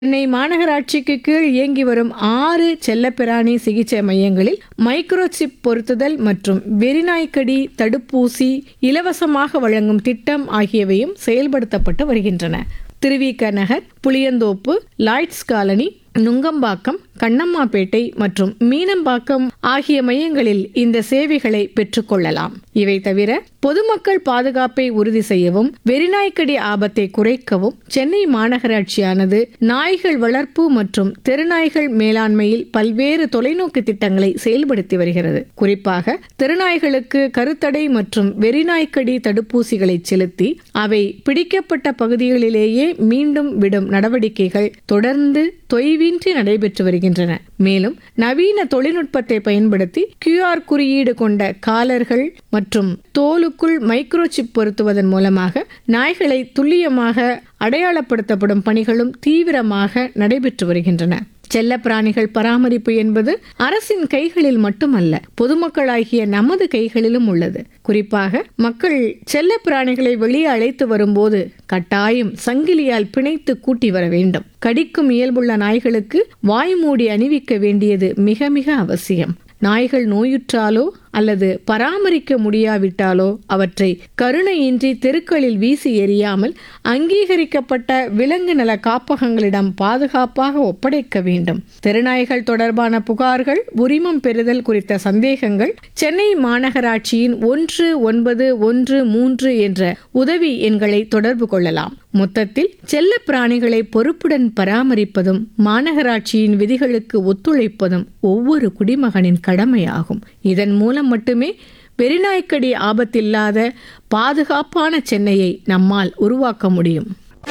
சென்னை மாநகராட்சிக்கு கீழ் இயங்கி வரும் ஆறு செல்லப்பிராணி சிகிச்சை மையங்களில் மைக்ரோசிப் பொருத்துதல் மற்றும் வெறிநாய்க்கடி தடுப்பூசி இலவசமாக வழங்கும் திட்டம் ஆகியவையும் செயல்படுத்தப்பட்டு வருகின்றன திருவிக நகர் புளியந்தோப்பு லாய்ட்ஸ் காலனி நுங்கம்பாக்கம் கண்ணம்மாப்பேட்டை மற்றும் மீனம்பாக்கம் ஆகிய மையங்களில் இந்த சேவைகளை பெற்றுக்கொள்ளலாம் இவை தவிர பொதுமக்கள் பாதுகாப்பை உறுதி செய்யவும் வெறிநாய்க்கடி ஆபத்தை குறைக்கவும் சென்னை மாநகராட்சியானது நாய்கள் வளர்ப்பு மற்றும் தெருநாய்கள் மேலாண்மையில் பல்வேறு தொலைநோக்கு திட்டங்களை செயல்படுத்தி வருகிறது குறிப்பாக தெருநாய்களுக்கு கருத்தடை மற்றும் வெறிநாய்க்கடி தடுப்பூசிகளை செலுத்தி அவை பிடிக்கப்பட்ட பகுதிகளிலேயே மீண்டும் விடும் நடவடிக்கைகள் தொடர்ந்து தொய்வின்றி நடைபெற்று வருகின்றன மேலும் நவீன தொழில்நுட்பத்தை பயன்படுத்தி கியூஆர் குறியீடு கொண்ட காலர்கள் மற்றும் தோலுக்குள் மைக்ரோசிப் பொருத்துவதன் மூலமாக நாய்களை துல்லியமாக அடையாளப்படுத்தப்படும் பணிகளும் தீவிரமாக நடைபெற்று வருகின்றன செல்ல பிராணிகள் பராமரிப்பு என்பது அரசின் கைகளில் மட்டுமல்ல பொதுமக்களாகிய நமது கைகளிலும் உள்ளது குறிப்பாக மக்கள் செல்ல பிராணிகளை வெளியே அழைத்து வரும்போது கட்டாயம் சங்கிலியால் பிணைத்து கூட்டி வர வேண்டும் கடிக்கும் இயல்புள்ள நாய்களுக்கு வாய்மூடி அணிவிக்க வேண்டியது மிக மிக அவசியம் நாய்கள் நோயுற்றாலோ அல்லது பராமரிக்க முடியாவிட்டாலோ அவற்றை கருணையின்றி தெருக்களில் வீசி எறியாமல் அங்கீகரிக்கப்பட்ட விலங்கு நல காப்பகங்களிடம் பாதுகாப்பாக ஒப்படைக்க வேண்டும் தெருநாய்கள் தொடர்பான புகார்கள் உரிமம் பெறுதல் குறித்த சந்தேகங்கள் சென்னை மாநகராட்சியின் ஒன்று ஒன்பது ஒன்று மூன்று என்ற உதவி எண்களை தொடர்பு கொள்ளலாம் மொத்தத்தில் செல்ல பிராணிகளை பொறுப்புடன் பராமரிப்பதும் மாநகராட்சியின் விதிகளுக்கு ஒத்துழைப்பதும் ஒவ்வொரு குடிமகனின் கடமையாகும் இதன் மூலம் மட்டுமே வெறிநாய்க்கடி ஆபத்தில்லாத பாதுகாப்பான சென்னையை நம்மால் உருவாக்க முடியும்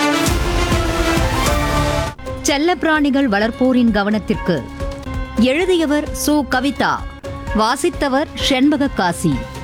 செல்லப்பிராணிகள் வளர்ப்போரின் கவனத்திற்கு எழுதியவர் சு கவிதா வாசித்தவர் ஷெண்பக காசி